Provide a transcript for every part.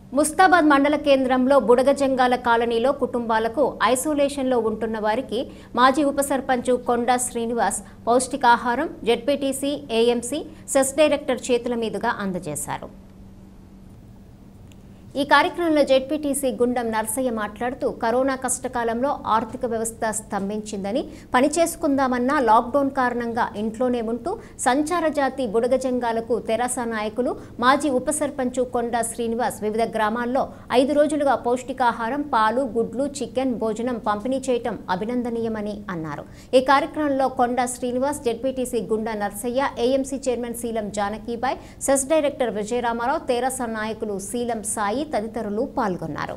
ముస్తాబాద్ మండల కేంద్రంలో బుడగజంగాల కాలనీలో కుటుంబాలకు ఐసోలేషన్లో ఉంటున్న వారికి మాజీ ఉప సర్పంచ్ కొండా శ్రీనివాస్ పౌష్టికాహారం జెడ్పీటీసీ ఏఎంసీ సెస్ డైరెక్టర్ చేతుల మీదుగా అందజేశారు ఈ కార్యక్రమంలో జెడ్పీటీసీ గుండం నర్సయ్య మాట్లాడుతూ కరోనా కష్టకాలంలో ఆర్థిక వ్యవస్థ స్తంభించిందని పని చేసుకుందామన్నా లాక్డౌన్ కారణంగా ఇంట్లోనే ఉంటూ సంచార జాతి బుడగజంగాలకు తెరాస నాయకులు మాజీ ఉప సర్పంచ్ కొండా శ్రీనివాస్ వివిధ గ్రామాల్లో ఐదు రోజులుగా పౌష్టికాహారం పాలు గుడ్లు చికెన్ భోజనం పంపిణీ చేయటం అభినందనీయమని అన్నారు ఈ కార్యక్రమంలో కొండా Srinivas ZPTC Gunda Narsaiah AMC chairman Seelam Janakibai CESS director Vijayaramarao TRS నాయకులు సీలం సాయి తదితరులు పాల్గొన్నారు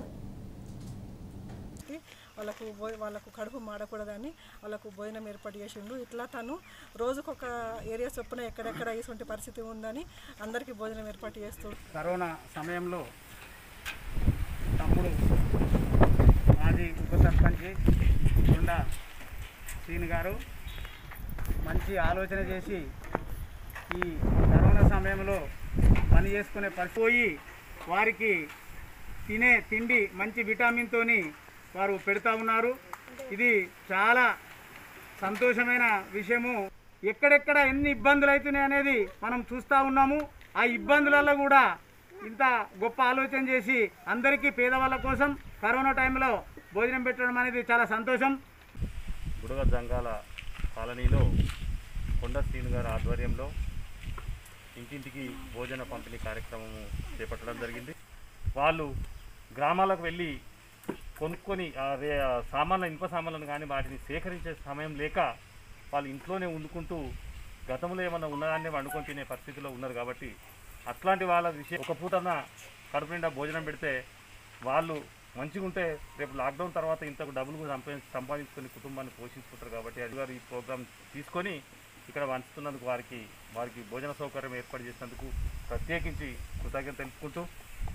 వాళ్ళకు భోజ వాళ్ళకు కడుపు మాడకూడదని వాళ్ళకు భోజనం ఏర్పాటు చేసిండు ఇట్లా తను రోజుకొక ఏరియా చొప్పున ఎక్కడెక్కడ ఇటువంటి పరిస్థితి ఉందని అందరికీ భోజనం ఏర్పాటు చేస్తూ కరోనా సమయంలో తమ్ముడు మాజీ ఉప సర్పంచ్ గుండా శ్రీని గారు మంచి ఆలోచన చేసి ఈ కరోనా సమయంలో పని చేసుకునే పరిస్థితి పోయి వారికి తినే తిండి మంచి విటామిన్తోని వారు పెడతా ఉన్నారు ఇది చాలా సంతోషమైన విషయము ఎక్కడెక్కడ ఎన్ని ఇబ్బందులు అవుతున్నాయి అనేది మనం చూస్తూ ఉన్నాము ఆ ఇబ్బందులలో కూడా ఇంత గొప్ప ఆలోచన చేసి అందరికీ పేదవాళ్ళ కోసం కరోనా టైంలో భోజనం పెట్టడం అనేది చాలా సంతోషం బుడగ జంగాల కాలనీలో కొండ శ్రీను గారి ఆధ్వర్యంలో ఇంటింటికి భోజన పంపిణీ కార్యక్రమము చేపట్టడం జరిగింది వాళ్ళు గ్రామాలకు వెళ్ళి కొనుక్కొని ఆ రే- ఆ సామాన్ల ఇనుప సామాన్లను కానీ వాటిని సేకరించే సమయం లేక వాళ్ళు ఇంట్లోనే వండుకుంటూ గతంలో ఏమన్నా ఉన్నదాన్ని వండుకొని తినే పరిస్థితిలో ఉన్నారు కాబట్టి అట్లాంటి వాళ్ళ విషయం ఒక పూటన కడుపు నిండా భోజనం పెడితే వాళ్ళు మంచిగా ఉంటే రేపు లాక్డౌన్ తర్వాత ఇంతకు డబ్బులు కూడా సంపా- సంపాదించుకొని కుటుంబాన్ని పోషించుకుంటారు కాబట్టి అది గారు ఈ ప్రోగ్రాం తీసుకొని ఇక్కడ వంచుతున్నందుకు వారికి వారికి భోజన సౌకర్యం ఏర్పాటు చేసినందుకు ప్రత్యేకించి కృతజ్ఞత తెలుపుకుంటూ